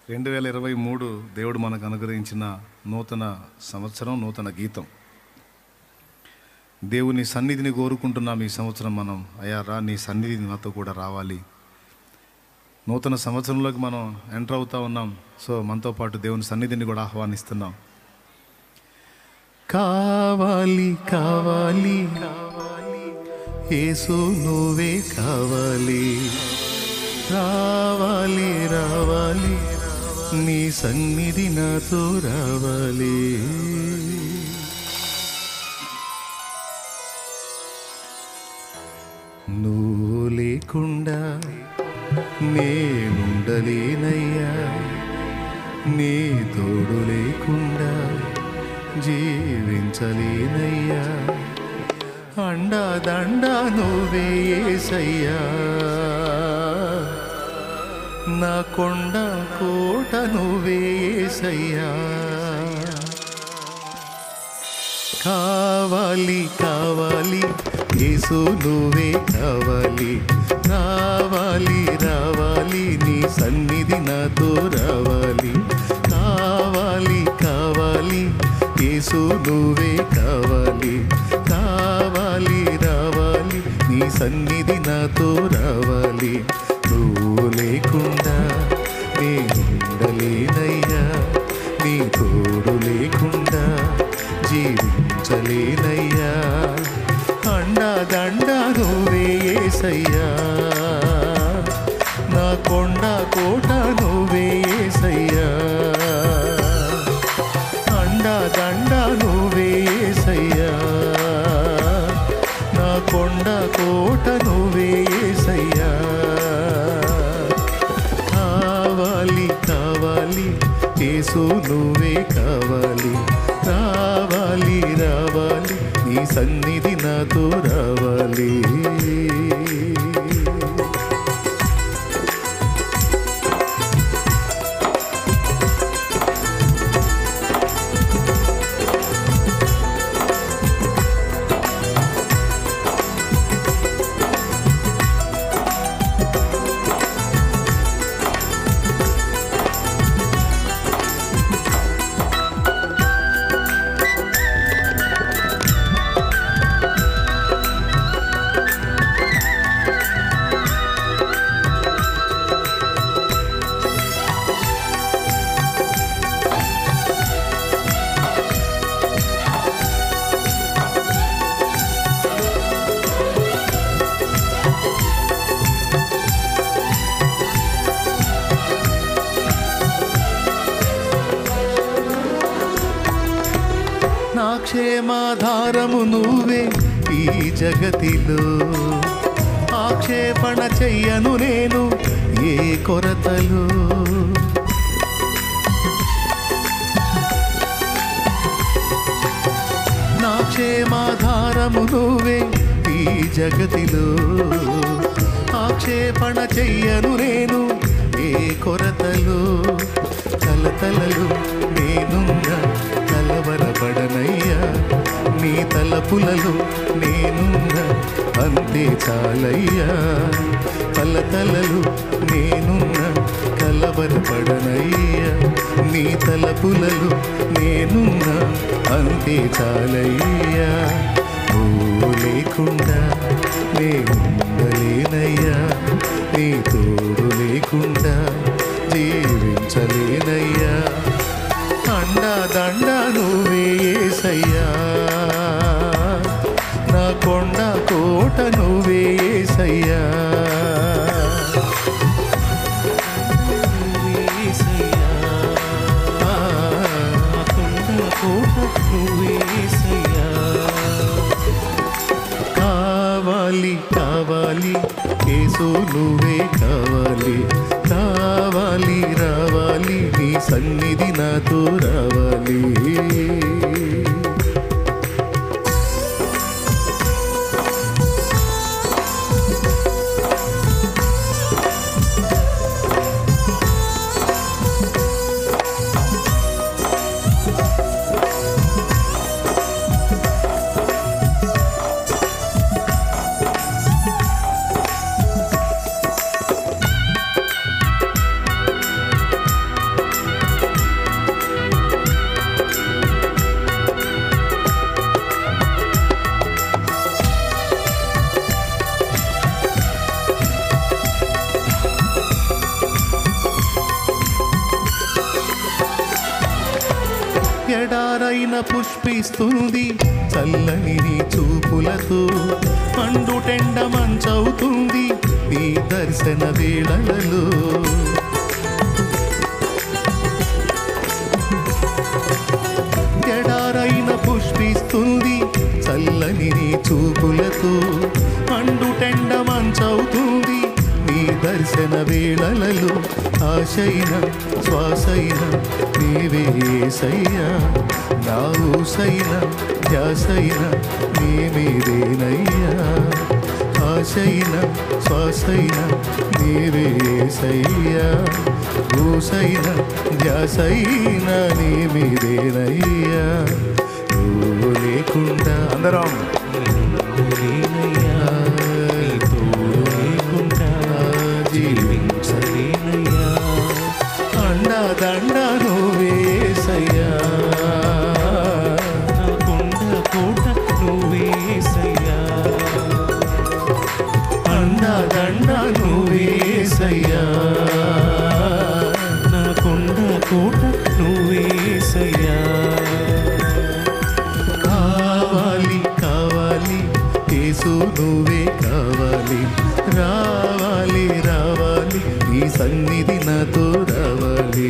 రెండు వేల ఇరవై మూడు దేవుడు మనకు అనుగ్రహించిన నూతన సంవత్సరం నూతన గీతం దేవుని సన్నిధిని కోరుకుంటున్నాం ఈ సంవత్సరం మనం అయ్యా రా నీ సన్నిధి నాతో కూడా రావాలి నూతన సంవత్సరంలోకి మనం ఎంటర్ అవుతా ఉన్నాం సో మనతో పాటు దేవుని సన్నిధిని కూడా ఆహ్వానిస్తున్నాం కావాలి కావాలి యేసు నువ్వే కావాలి రావాలి రావాలి నీ సన్నిధి నాతో రావాలి నువ్వు లేకుండా నేనుండలేనయ్యా నీ తోడు లేకుండా జీవించలేనయ్యా అండా దండ నువ్వే ఏసయ్యా నా కొండ కోట నువ్వే ఏసయ్యా కావాలి కావాలి యేసు నువ్వే కావాలి రావాలి రావాలి నీ సన్నిధి నాతో రావాలి కావాలి కావాలి యేసు నువ్వే కావాలి రావాలి రావాలి నీ సన్నిధి నాతో రావాలి నువ్వు లేకుండా నేనుండలేనయ్యా నీ తోడు లేకుండా జీవించలేనయ్యా అండా దండ నువ్వే ఏసయ్యా నా కొండ కోట నువ్వే ఏసయ్యా అండా దండ నువ్వే ఏసయ్యా నా కొండ కోట నువ్వే ఏసయ్యా కావాలి కావాలి యేసు నువ్వే కావాలి రావాలి రావాలి నీ సన్నిధి నాతో రావాలి నా క్షేమాధారము నువ్వే ఈ జగతిలో ఆక్షేపణ చెయ్యను నేను ఏ కొరతలు నా క్షేమాధారము నువ్వే ఈ జగతిలో ఆక్షేపణ చెయ్యను నేను ఏ కొరతలు కలతలలు నేనున్నా కలవరపడనయ్యా నీ తలపులలో నేనున్నా అంతే చాలయ్యా కలతలలు నేనున్నా కలవరపడనయ్యా నీ తలపులలో నేనున్నా అంతే చాలయ్యా ఓ లేకుండా నేనుండలేనయ్యా నీ తోడు లేకుండా జీవించలేనయ్యా అండా దండ నువ్వే ఏసయ్యా నా కొండ కోట నువ్వే ఏసయ్యా నువ్వే ఏసయ్యా. నా కొండ కోట నువ్వే ఏసయ్యా. కావాలి కావాలి యేసు నువ్వే కావాలి రావాలి రావాలి నీ సన్నిధి నాతో రావాలి ఎడారైన పుష్పిస్తుంది చల్లని నీ చూపులతో పండుటెండ మంచవుతుంది నీ దర్శన వేళలలో ఎడారైన పుష్పిస్తుంది చల్లని నీ చూపులతో పండుటెండ మంచవుతుంది నీ దర్శన వేళలలో ఆశైన శ్వాసైన నీవే సయ్యా నా ఊసైన ధ్యాసైన నీ మీరేనయ్యా ఆశైన శ్వాసైన నీవే సయ్యా ఊసైన ధ్యాసైన నీ మీరేనయ్యా నువ్వు లేకుండా అందరం లేనయ్యా నీ తోడు లేకుండా జీవించలేనయ్యా అండా దండ నువ్వేసయ్యా నా కొండ కోట నువ్వేసయ్యా అండా దండ నువ్వేసయ్యా నా కొండ కోట నువ్వేసయ్యా కావాలి కావాలి యేసు నువ్వే కావాలి రావాలి రావాలి నీ సన్నిధి నాతో రావాలి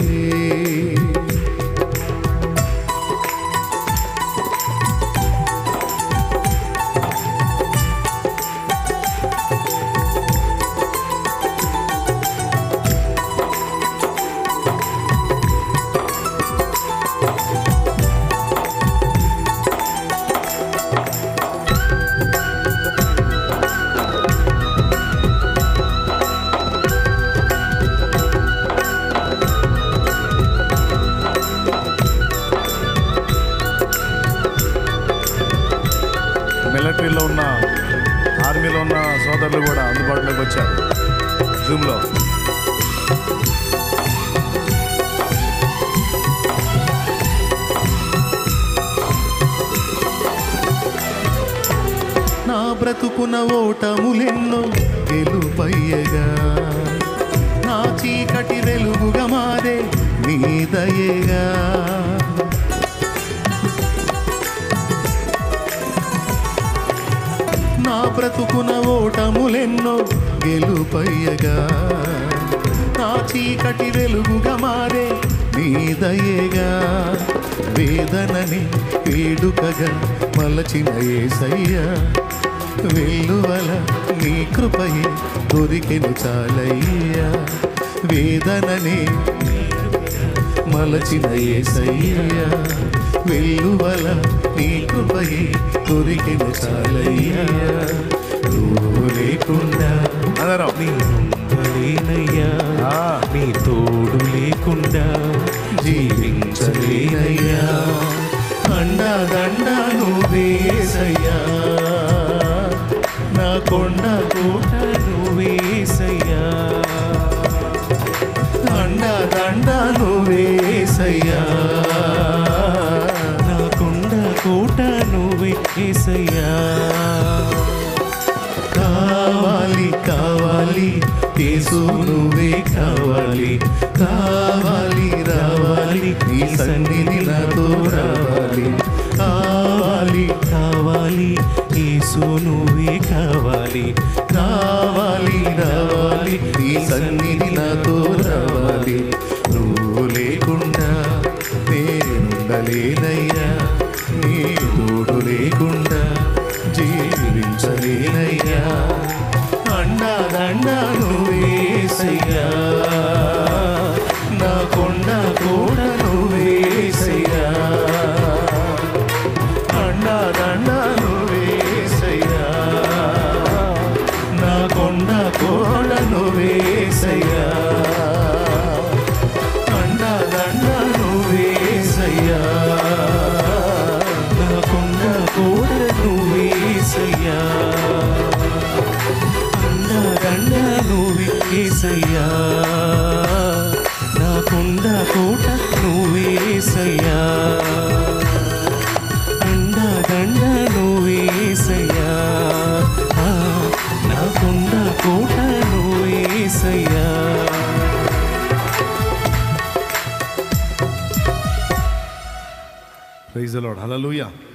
మిలిటరీలో ఉన్న ఆర్మీలో ఉన్న సోదరులు కూడా అందుబాటులోకి వచ్చారు జూమ్లో నా బ్రతుకున ఓటములెన్నో గెలుపయ్యగా నా చీకటి వెలుగుగా మారే నీ దయగా నా బ్రతుకున ఓటములెన్నో గెలుపయ్యగా నా చీకటి వెలుగుగా మారే నీ దయగా వేదనని వేడుకగా మలచిన ఏసయ్యా వెల్లువల నీ కృపయే దొరికెను చాలయ్యా వేదనని మలచిన ఏసయ్యా వెల్లువల నీ కృపయే దొరికిన చాలయ్యా నువ్వు లేకుండా అందరం నీ ఉండలేనయ్యా ఆ. నీ తోడు లేకుండా జీవించలేనయ్యా అండా దండ నువ్వేసయ్యా నా కొండ కోట నువ్వేసయ్యా అండా దండ నువ్వేసయ్యా నా కొండ కోట నువ్వేసయ్యా కావాలి కావాలి యేసు నువ్వే కావాలి కావాలి రావాలి నీ సన్నిధి నాతో రావాలి కావాలి కావాలి యేసు నువ్వే కావాలి కావాలి రావాలి నీ సన్నిధి నాతో రావాలి నువ్వు లేకుండా నేనుండలేనయ్యా నీ తోడు లేకుండా జీవించలేనయ్యా అండా దండ నువ్వేసయ్యా నా కొండ కూడా నువ్వేసయ్యా అండా దండ నువ్వేసయ్యా నా కొండ కోడ నువ్వేసయ్యా అండా దండ నువ్వేసయ్యా నా కొండ కోట నువ్వేసయ్యా అండదండ నువ్వేసయ్యా నా కొండ కోట నువ్వేసయ్యా అండదండ నువ్వేసయ్యా ఆ, నా కొండ కోట నువ్వేసయ్యా ప్రైజ్ లాడ్ హలలుయా